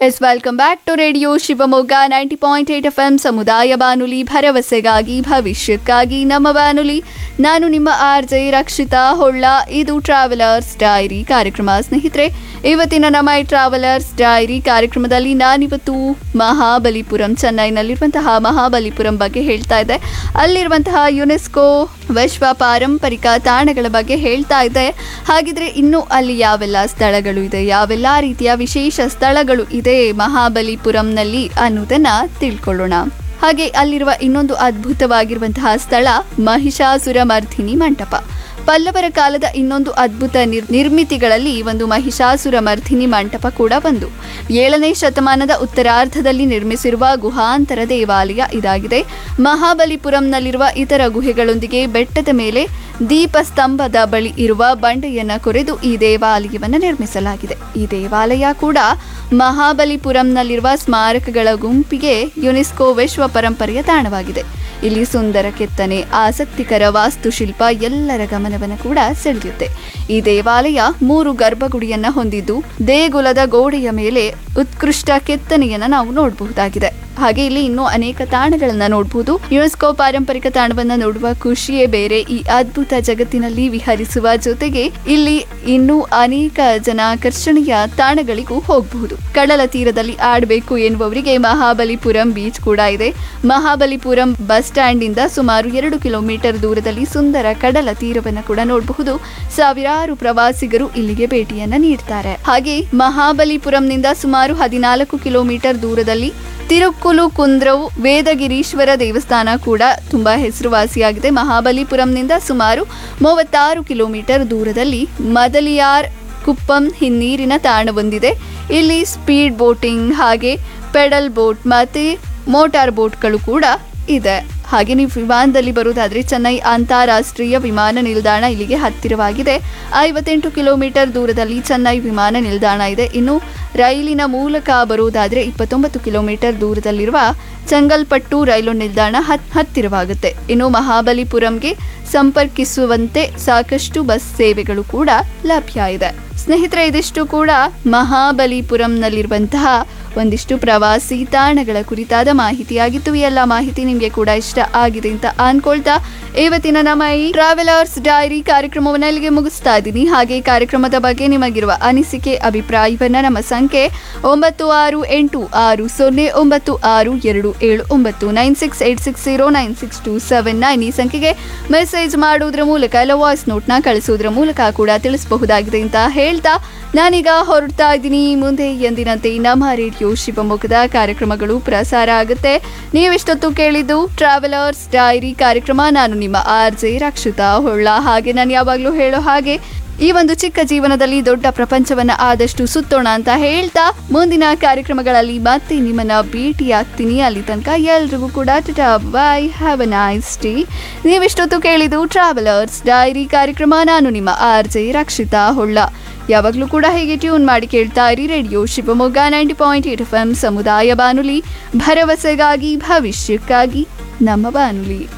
S welcome back to radio Shivamogga ninety point eight F M ಸಮುದಾಯ ಬಾನುಲಿ ಭರವಸೆಗಾಗಿ ಭವಿಷ್ಯಕ್ಕಾಗಿ ನಮ್ಮ ಬಾನುಲಿ ನಾನು ನಿಮ್ಮ ಆರ್ ಜೆ ರಕ್ಷಿತಾ ಹೊಳ್ಳ ಇದು ಟ್ರಾವೆಲರ್ಸ್ ಡೈರಿ ಕಾರ್ಯಕ್ರಮ ಸ್ನೇಹಿತರೆ ಇವತ್ತಿನ ನಮ್ಮ ಈ ಟ್ರಾವೆಲರ್ಸ್ ಡೈರಿ ಕಾರ್ಯಕ್ರಮದಲ್ಲಿ ನಾನಿವತ್ತು ಮಹಾಬಲಿಪುರಂ ಚೆನ್ನೈನಲ್ಲಿರುವಂತಹ ಮಹಾಬಲಿಪುರಂ ಬಗ್ಗೆ ಹೇಳ್ತಾ ಇದ್ದೆ ಅಲ್ಲಿರುವಂತಹ ಯುನೆಸ್ಕೋ ವಿಶ್ವ ಪಾರಂಪರಿಕ ತಾಣಗಳ ಬಗ್ಗೆ ಹೇಳ್ತಾ ಇದ್ದೆ ಹಾಗಿದ್ರೆ ಇನ್ನು ಅಲ್ಲಿ ಯಾವೆಲ್ಲ ಸ್ಥಳಗಳು ಇದೆ ಯಾವೆಲ್ಲ ರೀತಿಯ ವಿಶೇಷ ಸ್ಥಳಗಳು ಇದೆ ಮಹಾಬಲಿಪುರಂನಲ್ಲಿ ಅನ್ನೋದನ್ನ ತಿಳ್ಕೊಳ್ಳೋಣ ಹಾಗೆ ಅಲ್ಲಿರುವ ಇನ್ನೊಂದು ಅದ್ಭುತವಾಗಿರುವಂತಹ ಸ್ಥಳ ಮಹಿಷಾಸುರ ಮರ್ಧಿನಿ ಮಂಟಪ ಪಲ್ಲವರ ಕಾಲದ ಇನ್ನೊಂದು ಅದ್ಭುತ ನಿರ್ ನಿರ್ಮಿತಿಗಳಲ್ಲಿ ಒಂದು ಮಹಿಷಾಸುರ ಮರ್ಧಿನಿ ಮಂಟಪ ಕೂಡ ಒಂದು ಏಳನೇ ಶತಮಾನದ ಉತ್ತರಾರ್ಧದಲ್ಲಿ ನಿರ್ಮಿಸಿರುವ ಗುಹಾಂತರ ದೇವಾಲಯ ಇದಾಗಿದೆ ಮಹಾಬಲಿಪುರಂನಲ್ಲಿರುವ ಇತರ ಗುಹೆಗಳೊಂದಿಗೆ ಬೆಟ್ಟದ ಮೇಲೆ ದೀಪಸ್ತಂಭದ ಬಳಿ ಇರುವ ಬಂಡೆಯನ್ನ ಕೊರೆದು ಈ ದೇವಾಲಯವನ್ನು ನಿರ್ಮಿಸಲಾಗಿದೆ ಈ ದೇವಾಲಯ ಕೂಡ ಮಹಾಬಲಿಪುರಂನಲ್ಲಿರುವ ಸ್ಮಾರಕಗಳ ಗುಂಪಿಗೆ ಯುನೆಸ್ಕೋ ವಿಶ್ವ ಪರಂಪರೆಯ ತಾಣವಾಗಿದೆ ಇಲ್ಲಿ ಸುಂದರ ಕೆತ್ತನೆ ಆಸಕ್ತಿಕರ ವಾಸ್ತುಶಿಲ್ಪ ಎಲ್ಲರ ಗಮನವನ್ನು ಕೂಡ ಸೆಳೆಯುತ್ತೆ ಈ ದೇವಾಲಯ ಮೂರು ಗರ್ಭಗುಡಿಯನ್ನ ಹೊಂದಿದ್ದು ದೇಗುಲದ ಗೋಡೆಯ ಮೇಲೆ ಉತ್ಕೃಷ್ಟ ಕೆತ್ತನೆಯನ್ನ ನಾವು ನೋಡಬಹುದಾಗಿದೆ ಹಾಗೆ ಇಲ್ಲಿ ಇನ್ನೂ ಅನೇಕ ತಾಣಗಳನ್ನ ನೋಡಬಹುದು ಯುನೆಸ್ಕೋ ಪಾರಂಪರಿಕ ತಾಣವನ್ನ ನೋಡುವ ಖುಷಿಯೇ ಬೇರೆ ಈ ಅದ್ಭುತ ಜಗತ್ತಿನಲ್ಲಿ ವಿಹರಿಸುವ ಜೊತೆಗೆ ಇಲ್ಲಿ ಇನ್ನೂ ಅನೇಕ ಜನ ಆಕರ್ಷಣೀಯ ತಾಣಗಳಿಗೂ ಹೋಗಬಹುದು ಕಡಲ ತೀರದಲ್ಲಿ ಆಡಬೇಕು ಎನ್ನುವವರಿಗೆ ಮಹಾಬಲಿಪುರಂ ಬೀಚ್ ಕೂಡ ಇದೆ ಮಹಾಬಲಿಪುರಂ ಬಸ್ ಸ್ಟ್ಯಾಂಡ್ ಇಂದ ಸುಮಾರು ಎರಡು ಕಿಲೋಮೀಟರ್ ದೂರದಲ್ಲಿ ಸುಂದರ ಕಡಲ ತೀರವನ್ನು ಕೂಡ ನೋಡಬಹುದು ಸಾವಿರಾರು ಪ್ರವಾಸಿಗರು ಇಲ್ಲಿಗೆ ಭೇಟಿಯನ್ನ ನೀಡ್ತಾರೆ ಹಾಗೆ ಮಹಾಬಲಿಪುರಂನಿಂದ ಸುಮಾರು ಹದಿನಾಲ್ಕು ಕಿಲೋಮೀಟರ್ ದೂರದಲ್ಲಿ ತಿರುಕ್ಕುಲು ಕುಂದ್ರವು ವೇದಗಿರೀಶ್ವರ ದೇವಸ್ಥಾನ ಕೂಡ ತುಂಬಾ ಹೆಸರುವಾಸಿಯಾಗಿದೆ ಮಹಾಬಲಿಪುರಂನಿಂದ ಸುಮಾರು ಮೂವತ್ತಾರು ಕಿಲೋಮೀಟರ್ ದೂರದಲ್ಲಿ ಮದಲಿಯಾರ್ ಕುಪ್ಪಂ ಹಿನ್ನೀರಿನ ತಾಣ ಹೊಂದಿದೆ ಇಲ್ಲಿ ಸ್ಪೀಡ್ ಬೋಟಿಂಗ್ ಹಾಗೆ ಪೆಡಲ್ ಬೋಟ್ ಮತ್ತೆ ಮೋಟಾರ್ ಬೋಟ್ಗಳು ಕೂಡ ಇದೆ ಹಾಗೆ ನೀವು ವಿಮಾನದಲ್ಲಿ ಬರುವುದಾದ್ರೆ ಚೆನ್ನೈ ಅಂತಾರಾಷ್ಟ್ರೀಯ ವಿಮಾನ ನಿಲ್ದಾಣ ಇಲ್ಲಿಗೆ ಹತ್ತಿರವಾಗಿದೆ ಐವತ್ತೆಂಟು ಕಿಲೋಮೀಟರ್ ದೂರದಲ್ಲಿ ಚೆನ್ನೈ ವಿಮಾನ ನಿಲ್ದಾಣ ಇದೆ ಇನ್ನು ರೈಲಿನ ಮೂಲಕ ಬರುವುದಾದ್ರೆ ಇಪ್ಪತ್ತೊಂಬತ್ತು ಕಿಲೋಮೀಟರ್ ದೂರದಲ್ಲಿರುವ ಚಂಗಲ್ಪಟ್ಟು ರೈಲು ನಿಲ್ದಾಣ ಹತ್ ಹತ್ತಿರವಾಗುತ್ತೆ ಇನ್ನು ಮಹಾಬಲಿಪುರಂಗೆ ಸಂಪರ್ಕಿಸುವಂತೆ ಸಾಕಷ್ಟು ಬಸ್ ಸೇವೆಗಳು ಕೂಡ ಲಭ್ಯ ಇದೆ ಸ್ನೇಹಿತರೆ ಇದಿಷ್ಟು ಕೂಡ ಮಹಾಬಲಿಪುರಂನಲ್ಲಿರುವಂತಹ ಒಂದಿಷ್ಟು ಪ್ರವಾಸಿ ತಾಣಗಳ ಕುರಿತಾದ ಮಾಹಿತಿಯಾಗಿತ್ತು ಈ ಎಲ್ಲ ಮಾಹಿತಿ ನಿಮಗೆ ಕೂಡ ಇಷ್ಟ ಆಗಿದೆ ಅಂತ ಅನ್ಕೊಳ್ತಾ ಇವತ್ತಿನ ನಮ್ಮ ಈ ಟ್ರಾವೆಲರ್ಸ್ ಡೈರಿ ಕಾರ್ಯಕ್ರಮವನ್ನು ಇಲ್ಲಿಗೆ ಮುಗಿಸ್ತಾ ಇದ್ದೀನಿ ಹಾಗೆ ಈ ಕಾರ್ಯಕ್ರಮದ ಬಗ್ಗೆ ನಿಮಗಿರುವ ಅನಿಸಿಕೆ ಅಭಿಪ್ರಾಯವನ್ನ ನಮ್ಮ ಸಂಖ್ಯೆ ಒಂಬತ್ತು ಆರು ಎಂಟು ಆರು ಸೊನ್ನೆ ಒಂಬತ್ತು ಆರು ಎರಡು ಏಳು ಒಂಬತ್ತು nine six eight six zero nine six two seven nine ಈ ಸಂಖ್ಯೆಗೆ ಮೆಸೇಜ್ ಮಾಡುವುದರ ಮೂಲಕ ಇಲ್ಲ ವಾಯ್ಸ್ ನೋಟ್ನ ಕಳಿಸೋದ್ರ ಮೂಲಕ ಕೂಡ ತಿಳಿಸಬಹುದಾಗಿದೆ ಅಂತ ಹೇಳ್ತಾ ನಾನೀಗ ಹೊರಡ್ತಾ ಇದ್ದೀನಿ ಮುಂದೆ ಎಂದಿನಂತೆ ನಮ್ಮ ರೇಡಿಯೋ ಶಿವಮೊಗ್ಗದ ಕಾರ್ಯಕ್ರಮಗಳು ಪ್ರಸಾರ ಆಗುತ್ತೆ ನೀವಿಷ್ಟೊತ್ತು ಕೇಳಿದ್ದು ಟ್ರಾವೆಲರ್ಸ್ ಡೈರಿ ಕಾರ್ಯಕ್ರಮ ನಾನು ನಿಮ್ಮ ಆರ್ ಜೆ ರಕ್ಷಿತಾ ಹೊಳ್ಳ ಹಾಗೆ ನಾನು ಯಾವಾಗಲೂ ಹೇಳೋ ಹಾಗೆ ಈ ಒಂದು ಚಿಕ್ಕ ಜೀವನದಲ್ಲಿ ದೊಡ್ಡ ಪ್ರಪಂಚವನ್ನ ಆದಷ್ಟು ಸುತ್ತೋಣ ಅಂತ ಹೇಳ್ತಾ ಮುಂದಿನ ಕಾರ್ಯಕ್ರಮಗಳಲ್ಲಿ ಮತ್ತೆ ನಿಮ್ಮನ್ನ ಭೇಟಿ ಆಗ್ತೀನಿ ಅಲ್ಲಿ ತನಕ ಎಲ್ರಿಗೂ ಕೂಡ bye have a nice day ನೀವಿಷ್ಟೊತ್ತು ಕೇಳಿದ್ದು ಟ್ರಾವೆಲರ್ಸ್ ಡೈರಿ ಕಾರ್ಯಕ್ರಮ ನಾನು ನಿಮ್ಮ ಆರ್ ಜೆ ರಕ್ಷಿತಾ ಹೊಳ್ಳ ಯಾವಾಗಲೂ ಕೂಡ ಹೀಗೆ ಟ್ಯೂನ್ ಮಾಡಿ ಕೇಳ್ತಾ ಇರಿ radio Shivamogga ninety point eight F M ಸಮುದಾಯ ಬಾನುಲಿ ಭರವಸೆಗಾಗಿ ಭವಿಷ್ಯಕ್ಕಾಗಿ ನಮ್ಮ ಬಾನುಲಿ